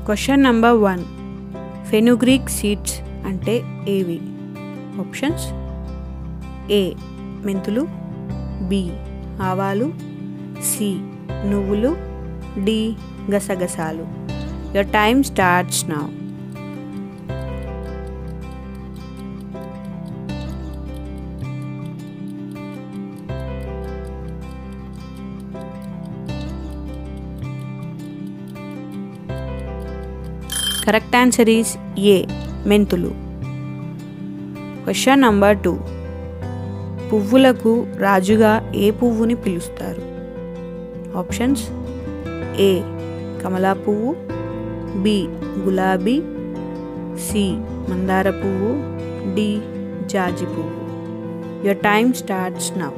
Question number one fenugreek seeds అంటే ఏవి options A మెంతులు బి ఆవాలు సి నువ్వులు డి గసగసాలు your time starts now correct answer is A మెంతులు క్వశ్చన్ నంబర్ టూ పువ్వులకు రాజుగా ఏ పువ్వుని పిలుస్తారు ఆప్షన్స్ ఏ కమలా పువ్వు బి గులాబీ సి మందార పువ్వు డి జాజి పువ్వు your time starts now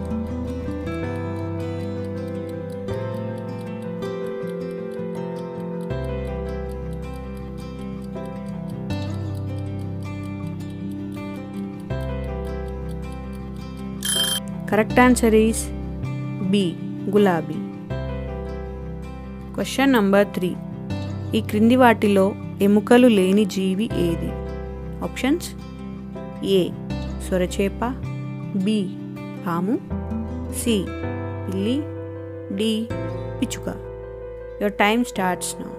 correct answer is B గులాబీ క్వశ్చన్ నంబర్ త్రీ ఈ క్రింది వాటిలో ఎముకలు లేని జీవి ఏది ఆప్షన్స్ ఏ సొరచేప బి పాము సి పిల్లి డి పిచ్చుక your time starts now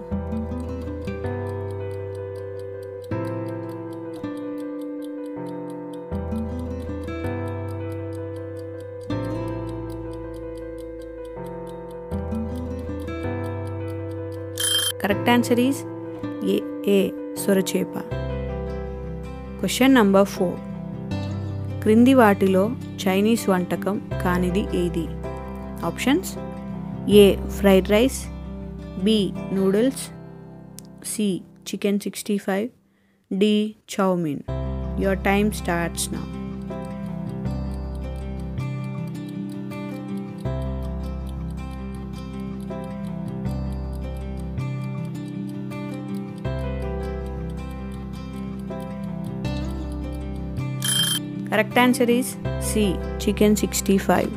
correct answer is A A సొరచేప క్వశ్చన్ నంబర్ ఫోర్ క్రింది వాటిలో చైనీస్ వంటకం కానిది ఏది options A fried rice B noodles C chicken sixty five D chow mein your time starts now correct answer is C chicken sixty five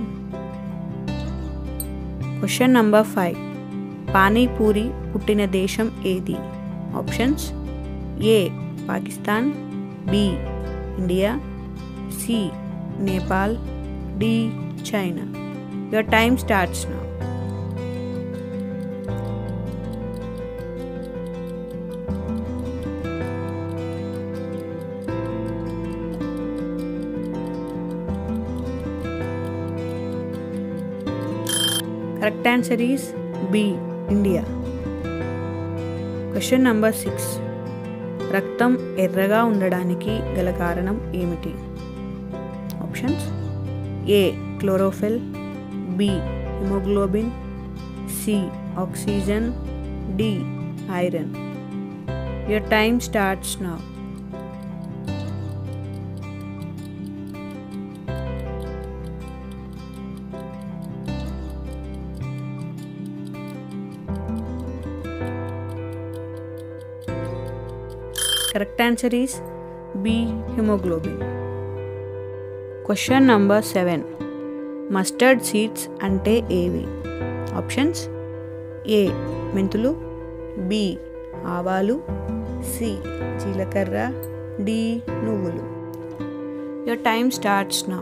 question number five panipuri పుట్టిన దేశం ఏది options A Pakistan B India C Nepal D China your time starts now correct answer is B India question number six రక్తం ఎర్రగా ఉండడానికి గల కారణం ఏమిటి options A chlorophyll B haemoglobin C oxygen D iron your time starts now correct answer is B haemoglobin question number seven mustard seeds అంటే ఏవి options A మెంతులు B ఆవాలు సి జీలకర్ర డి నువ్వులు your time starts now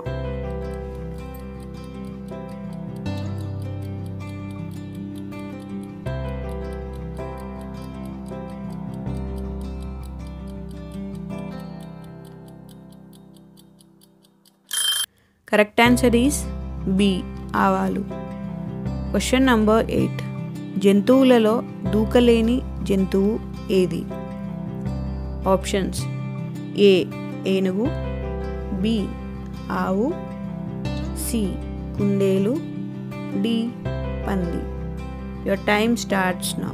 correct answer is B ఆవాలు question number eight జంతువులలో దూకలేని జంతువు ఏది ఆప్షన్స్ ఏ ఏనుగు బి ఆవు సి కుందేలు డి పంది your time starts now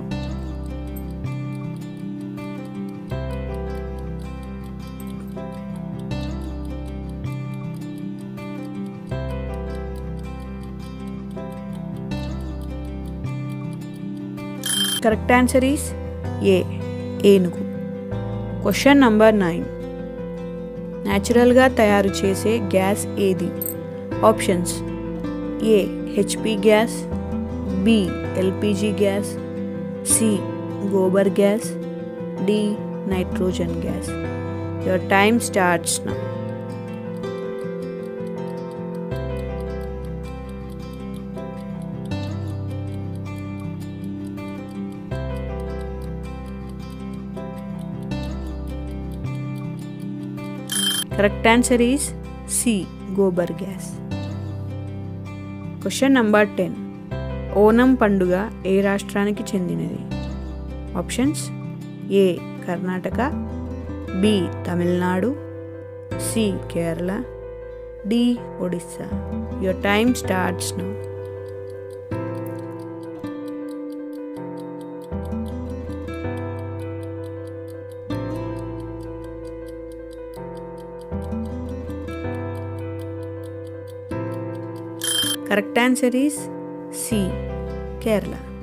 correct answer is A ఏనుగు క్వశ్చన్ నంబర్ నైన్ న్యాచురల్గా తయారు చేసే గ్యాస్ ఏది options A HP gas B LPG gas C gobar gas, D. nitrogen gas. Your time starts now. Correct answer is C. Gobar gas. Question number ten Onam పండుగ ఏ రాష్ట్రానికి చెందినది options A Karnataka B Tamil Nadu C Kerala D Odisha your time starts now correct answer is C Kerala